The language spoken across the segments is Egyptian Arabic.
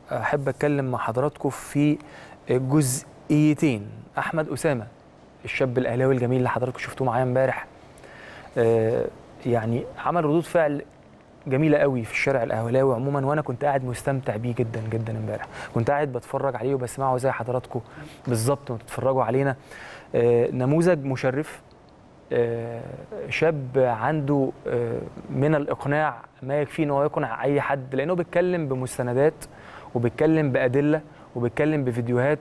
احب اتكلم مع حضراتكم في جزئيتين احمد اسامه الشاب الاهلاوي الجميل اللي حضراتكم شفتوه معايا امبارح آه، يعني عمل ردود فعل جميله قوي في الشارع الاهلاوي عموما وانا كنت قاعد مستمتع بيه جدا جدا امبارح كنت قاعد بتفرج عليه وبسمعه زي حضراتكم بالظبط وتتفرجوا علينا آه، نموذج مشرف آه، شاب عنده آه، من الاقناع ما يكفي ان هو يقنع اي حد لانه بيتكلم بمستندات وبيتكلم بادله وبيتكلم بفيديوهات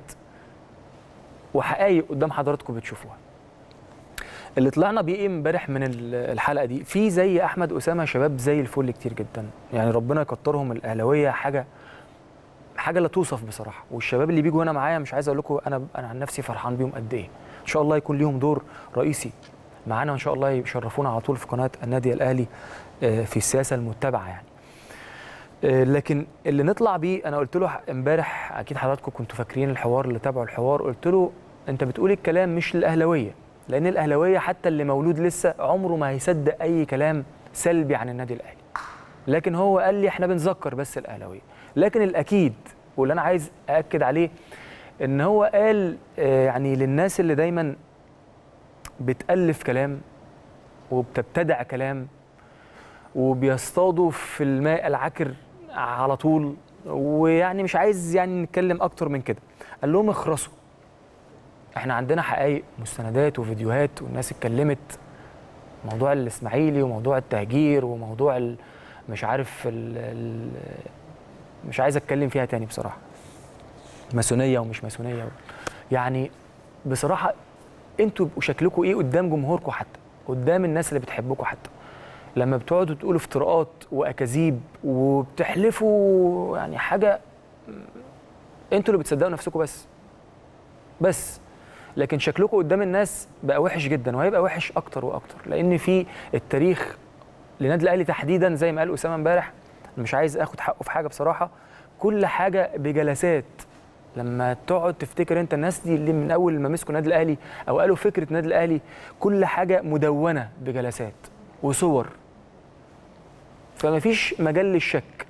وحقائق قدام حضراتكم بتشوفوها اللي طلعنا بيه ايه امبارح من ال- الحلقه دي في زي احمد اسامه شباب زي الفل كتير جدا يعني ربنا يكترهم الاهلاويه حاجه حاجه لا توصف بصراحه والشباب اللي بيجوا هنا معايا مش عايز اقول لكم انا انا عن نفسي فرحان بيهم قد ايه ان شاء الله يكون ليهم دور رئيسي معانا وان شاء الله يشرفونا على طول في قناه النادي الاهلي آه، في السياسه المتبعه يعني آه، لكن اللي نطلع بيه انا قلت له امبارح اكيد حضراتكم كنتوا فاكرين الحوار اللي تابعوا الحوار قلت له انت بتقول الكلام مش للاهلاويه لان الاهلاويه حتى اللي مولود لسه عمره ما هيصدق اي كلام سلبي عن النادي الاهلي لكن هو قال لي احنا بنذكر بس الاهلاويه لكن الاكيد واللي انا عايز ااكد عليه ان هو قال آه، يعني للناس اللي دايما بتالف كلام وبتبتدع كلام وبيصطادوا في الماء العكر على طول ويعني مش عايز يعني نتكلم اكتر من كده قال لهم اخرسوا احنا عندنا حقائق مستندات وفيديوهات والناس اتكلمت موضوع الاسماعيلي وموضوع التهجير وموضوع ال- مش عارف ال ال مش عايز اتكلم فيها تاني بصراحه ماسونيه ومش ماسونيه يعني بصراحه انتوا بيبقوا شكلكم ايه قدام جمهوركم حتى قدام الناس اللي بتحبكم حتى لما بتقعدوا تقولوا افتراءات واكاذيب وبتحلفوا يعني حاجه انتوا اللي بتصدقوا نفسكم بس بس لكن شكلكم قدام الناس بقى وحش جدا وهيبقى وحش اكتر واكتر لان في التاريخ للنادي الاهلي تحديدا زي ما قال اسامه امبارح مش عايز اخد حقه في حاجه بصراحه كل حاجه بجلسات لما تقعد تفتكر انت الناس دي اللي من اول ما مسكوا النادي الاهلي او قالوا فكره النادي الاهلي كل حاجه مدونه بجلسات وصور فما فيش مجال للشك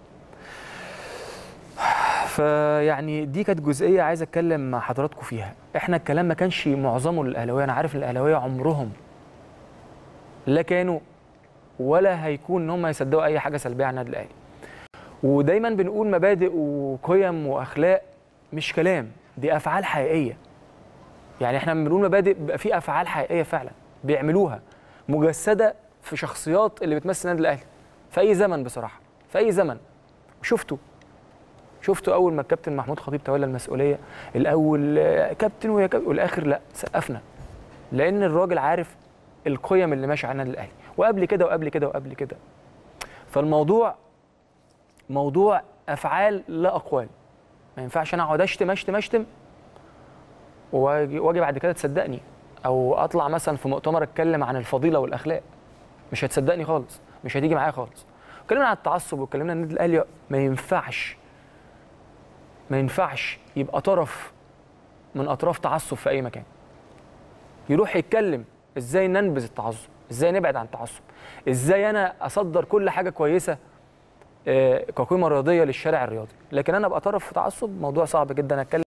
فيعني دي كانت جزئيه عايز اتكلم مع حضراتكم فيها احنا الكلام ما كانش معظمه للاهلاويه انا عارف ان الاهلاويه عمرهم لا كانوا ولا هيكون ان هم يصدقوا اي حاجه سلبيه عن النادي الاهلي ودايما بنقول مبادئ وقيم واخلاق مش كلام دي افعال حقيقيه يعني احنا لما بنقول مبادئ بيبقى في افعال حقيقيه فعلا بيعملوها مجسده في شخصيات اللي بتمثل النادي الاهلي في اي زمن بصراحه في اي زمن شفتوا شفتوا اول ما الكابتن محمود خطيب تولى المسؤوليه الاول آه، كابتن ويا كابتن والاخر لا سقفنا لان الراجل عارف القيم اللي ماشيه على النادي الاهلي وقبل كده وقبل كده وقبل كده فالموضوع موضوع افعال لا اقوال ما ينفعش انا اقعد اشتم اشتم اشتم واجي واجي بعد كده تصدقني او اطلع مثلا في مؤتمر اتكلم عن الفضيله والاخلاق مش هتصدقني خالص مش هتيجي معايا خالص اتكلمنا عن التعصب واتكلمنا عن النادي الاهلي ما ينفعش ما ينفعش يبقى طرف من اطراف تعصب في اي مكان يروح يتكلم ازاي ننبذ التعصب ازاي نبعد عن التعصب ازاي انا اصدر كل حاجه كويسه آه، كقيمه رياضيه للشارع الرياضي لكن انا ابقى طرف في تعصب موضوع صعب جدا اتكلم